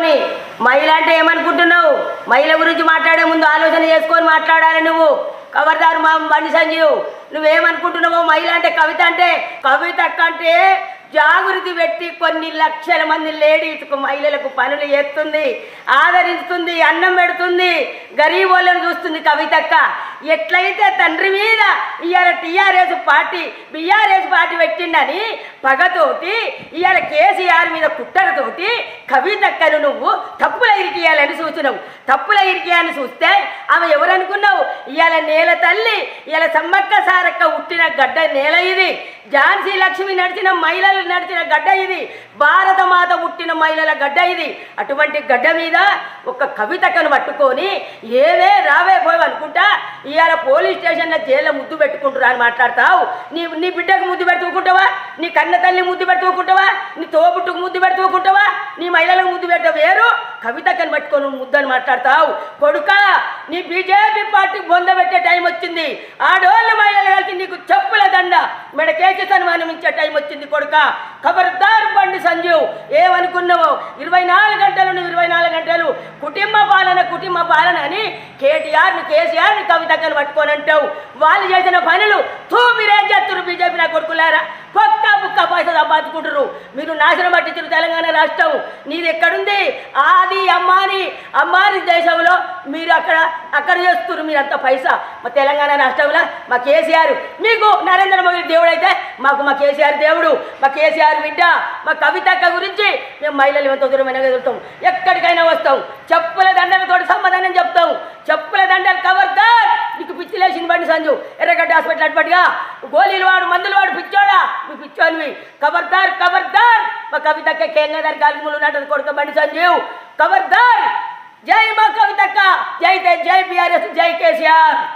పట్టుకొని మహిళ అంటే ఏమనుకుంటున్నావు మహిళ గురించి మాట్లాడే ముందు ఆలోచన చేసుకొని మాట్లాడాలి నువ్వు కవర్దారు మా బండి సంజీవ్ నువ్వేమనుకుంటున్నావో మహిళ అంటే కవిత అంటే కవిత కంటే జాగృతి పెట్టి కొన్ని లక్షల మంది లేడీస్కు మహిళలకు పనులు చేస్తుంది ఆదరిస్తుంది అన్నం పెడుతుంది గరీబ్ వాళ్ళని చూస్తుంది కవితక్క ఎట్లయితే తండ్రి మీద ఇవాళ టీఆర్ఎస్ పార్టీ బీఆర్ఎస్ పార్టీ పెట్టిండని పగతోటి ఇవాళ కేసీఆర్ మీద కుట్టరతోటి కవితక్కను నువ్వు తప్పుల ఇరికియాలని చూసినావు తప్పుల ఇరికియాలని చూస్తే ఆమె ఎవరనుకున్నావు ఇవాళ నేల తల్లి ఇవాళ సమ్మక్క సారక్క ఉట్టిన గడ్డ నేల ఇది ఝాన్సీ లక్ష్మి నడిచిన మహిళలు నడిచిన గడ్డ ఇది భారత మాత పుట్టిన మహిళల గడ్డ ఇది అటువంటి గడ్డ మీద ఒక కవితకను పట్టుకొని ఏవే రావే పోయి అనుకుంటా ఇవాళ పోలీస్ స్టేషన్లో జైల్లో ముద్దు పెట్టుకుంటురా అని మాట్లాడతావు నీ నీ బిడ్డకు ముద్దు పెట్టుకుంటావా నీ కన్న తల్లి ముద్దు పెట్టుకుంటావా నీ తోబుట్టుకు ముద్దు పెట్టుకుంటావా నీ మహిళలకు ముద్దు పెట్ట వేరు కవితకని పట్టుకొని నువ్వు ముద్దు అని మాట్లాడతావు కొడుక నీ బీజేపీ పార్టీ బొంద పెట్టే టైం వచ్చింది ఆడోళ్ళ మహిళలు కలిసి నీకు చెప్పుల దండ మెడకేసి సన్మానం ఇచ్చే టైం వచ్చింది కొడుక ఖబర్దార్ బండి సంజీవ్ ఏమనుకున్నావో ఇరవై నాలుగు గంటలు నువ్వు ఇరవై నాలుగు గంటలు కుటుంబ పాలన కుటుంబ పాలన అని కేటీఆర్ని కేసీఆర్ని కవితక్కను పట్టుకొని అంటావు వాళ్ళు చేసిన పనులు తూ మీరేం చేస్తున్నారు బీజేపీ నా కొడుకులారా పక్క బుక్క పైసలు సంపాదించుకుంటారు మీరు నాశనం పట్టించారు తెలంగాణ రాష్ట్రం నీది ఎక్కడుంది ఆది అమ్మాని అమ్మాని దేశంలో మీరు అక్కడ అక్కడ చేస్తున్నారు మీరు అంత పైసా మా తెలంగాణ రాష్ట్రంలో మా కేసీఆర్ మీకు నరేంద్ర మోదీ దేవుడు అయితే మాకు మా కేసీఆర్ దేవుడు మా కేసీఆర్ బిడ్డ మా కవితక్క గురించి మేము మహిళలు ఎంతో దూరమైన ఎదుగుతాం ఎక్కడికైనా వస్తాం చెప్పుల దండలతో సమాధానం చెప్తాం చెప్పుల దండలు కవర్దార్ నీకు పిచ్చి లేచింది బండి సంజు ఎర్రగడ్డ హాస్పిటల్ అటుపటిగా గోళీలు వాడు మందులు వాడు పిచ్చోడా నువ్వు పిచ్చోనివి కబర్దార్ కబర్దార్ మా కవితక్క కేంద్ర కాలుములు నాటది కొడుక బండి సంజీవ్ కబర్దార్ జై మా కవితక్క జై జై బీఆర్ఎస్ జై కేసీఆర్